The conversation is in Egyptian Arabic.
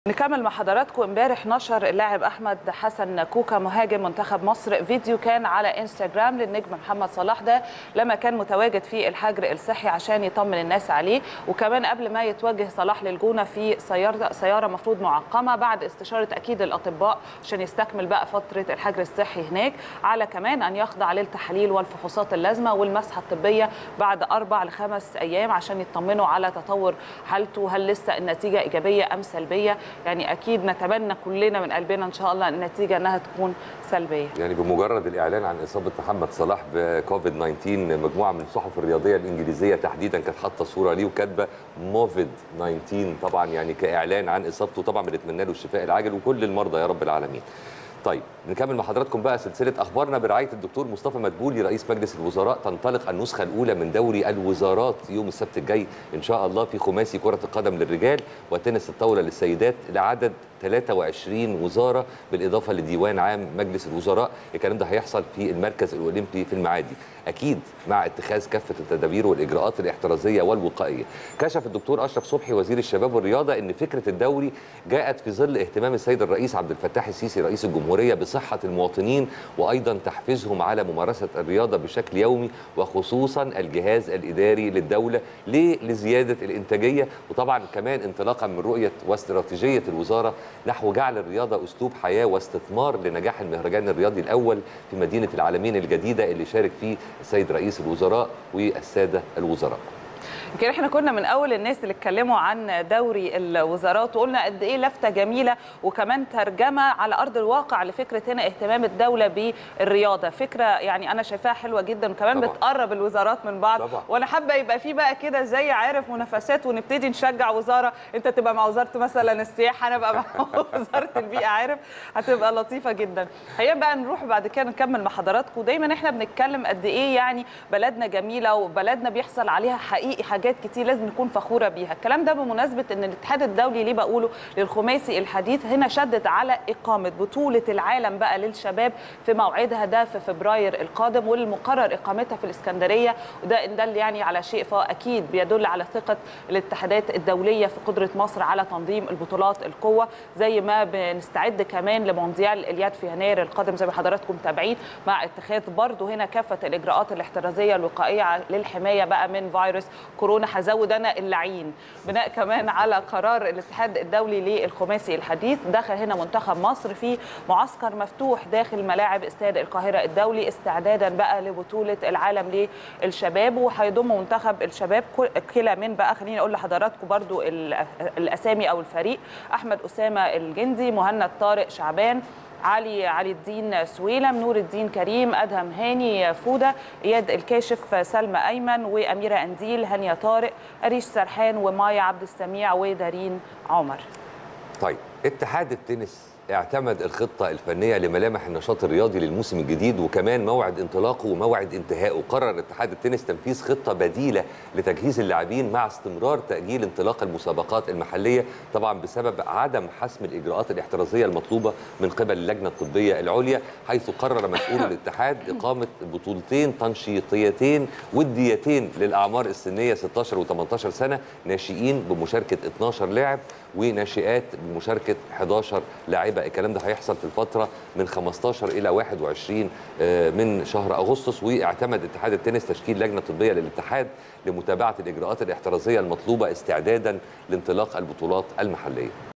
نكمل مع حضراتكم امبارح نشر اللاعب احمد حسن كوكا مهاجم منتخب مصر فيديو كان على انستغرام للنجم محمد صلاح ده لما كان متواجد في الحجر الصحي عشان يطمن الناس عليه وكمان قبل ما يتوجه صلاح للجونه في سياره سياره مفروض معقمه بعد استشاره اكيد الاطباء عشان يستكمل بقى فتره الحجر الصحي هناك على كمان ان يخضع للتحاليل والفحوصات اللازمه والمسحه الطبيه بعد اربع لخمس ايام عشان يطمنوا على تطور حالته هل لسه النتيجه ايجابيه ام سلبيه يعني اكيد نتمنى كلنا من قلبنا ان شاء الله النتيجه انها تكون سلبيه يعني بمجرد الاعلان عن اصابه محمد صلاح بكوفيد 19 مجموعه من الصحف الرياضيه الانجليزيه تحديدا كانت حاطه صوره ليه وكاتبه موفيد 19 طبعا يعني كاعلان عن اصابته طبعا بنتمنى له الشفاء العاجل وكل المرضى يا رب العالمين طيب نكمل مع حضراتكم بقى سلسله اخبارنا برعايه الدكتور مصطفى مدبولي رئيس مجلس الوزراء تنطلق النسخه الاولى من دوري الوزارات يوم السبت الجاي ان شاء الله في خماسي كره القدم للرجال وتنس الطاوله للسيدات لعدد 23 وزاره بالاضافه لديوان عام مجلس الوزراء الكلام ده هيحصل في المركز الاولمبي في المعادي اكيد مع اتخاذ كافه التدابير والاجراءات الاحترازيه والوقائيه كشف الدكتور اشرف صبحي وزير الشباب والرياضه ان فكره الدوري جاءت في ظل اهتمام السيد الرئيس عبد الفتاح السيسي رئيس الجمهوريه بصحه المواطنين وايضا تحفيزهم على ممارسه الرياضه بشكل يومي وخصوصا الجهاز الاداري للدوله ليه لزياده الانتاجيه وطبعا كمان انطلاقا من رؤيه واستراتيجيه الوزاره نحو جعل الرياضه اسلوب حياه واستثمار لنجاح المهرجان الرياضي الاول في مدينه العالمين الجديده اللي شارك فيه السيد رئيس الوزراء والساده الوزراء. يمكن احنا كنا من اول الناس اللي اتكلموا عن دوري الوزارات وقلنا قد ايه لفته جميله وكمان ترجمه على ارض الواقع لفكره هنا اهتمام الدوله بالرياضه فكره يعني انا شايفاها حلوه جدا وكمان طبعا. بتقرب الوزارات من بعض طبعا. وانا حابه يبقى في بقى كده زي عارف منافسات ونبتدي نشجع وزاره انت تبقى مع وزاره مثلا السياحه انا ابقى مع وزاره البيئه عارف هتبقى لطيفه جدا خلينا بقى نروح بعد كده نكمل مع حضراتكم دايما احنا بنتكلم قد ايه يعني بلدنا جميله وبلدنا بيحصل عليها حقيقي حاجات كتير لازم نكون فخوره بيها الكلام ده بمناسبه ان الاتحاد الدولي ليه بقوله للخماسي الحديث هنا شدد على اقامه بطوله العالم بقى للشباب في موعدها ده في فبراير القادم والمقرر اقامتها في الاسكندريه وده ان دل يعني على شيء فاكيد بيدل على ثقه الاتحادات الدوليه في قدره مصر على تنظيم البطولات القوه زي ما بنستعد كمان لمونديال اليد في يناير القادم زي ما حضراتكم متابعين مع اتخاذ برضه هنا كافه الاجراءات الاحترازيه الوقائيه للحمايه بقى من فيروس كورونا هزود انا اللعين بناء كمان على قرار الاتحاد الدولي للخماسي الحديث دخل هنا منتخب مصر في معسكر مفتوح داخل ملاعب استاد القاهره الدولي استعدادا بقى لبطوله العالم للشباب وهيضم منتخب الشباب كلا من بقى خليني اقول لحضراتكم برضو الاسامي او الفريق احمد اسامه الجندي مهند طارق شعبان علي علي الدين سويلم نور الدين كريم ادهم هاني فوده اياد الكاشف سلمى ايمن واميره انديل هانيه طارق اريش سرحان ومايا عبد السميع ودارين عمر طيب اتحاد التنس اعتمد الخطة الفنية لملامح النشاط الرياضي للموسم الجديد وكمان موعد انطلاقه وموعد انتهائه قرر اتحاد التنس تنفيذ خطة بديلة لتجهيز اللاعبين مع استمرار تأجيل انطلاق المسابقات المحلية طبعا بسبب عدم حسم الإجراءات الاحترازية المطلوبة من قبل اللجنة الطبية العليا حيث قرر مسؤول الاتحاد إقامة بطولتين تنشيطيتين وديتين للأعمار السنية 16 و18 سنة ناشئين بمشاركة 12 لاعب وناشئات بمشاركة 11 لاعبة الكلام ده هيحصل في الفترة من 15 إلى 21 من شهر أغسطس واعتمد اتحاد التنس تشكيل لجنة طبية للاتحاد لمتابعة الإجراءات الاحترازية المطلوبة استعدادا لانطلاق البطولات المحلية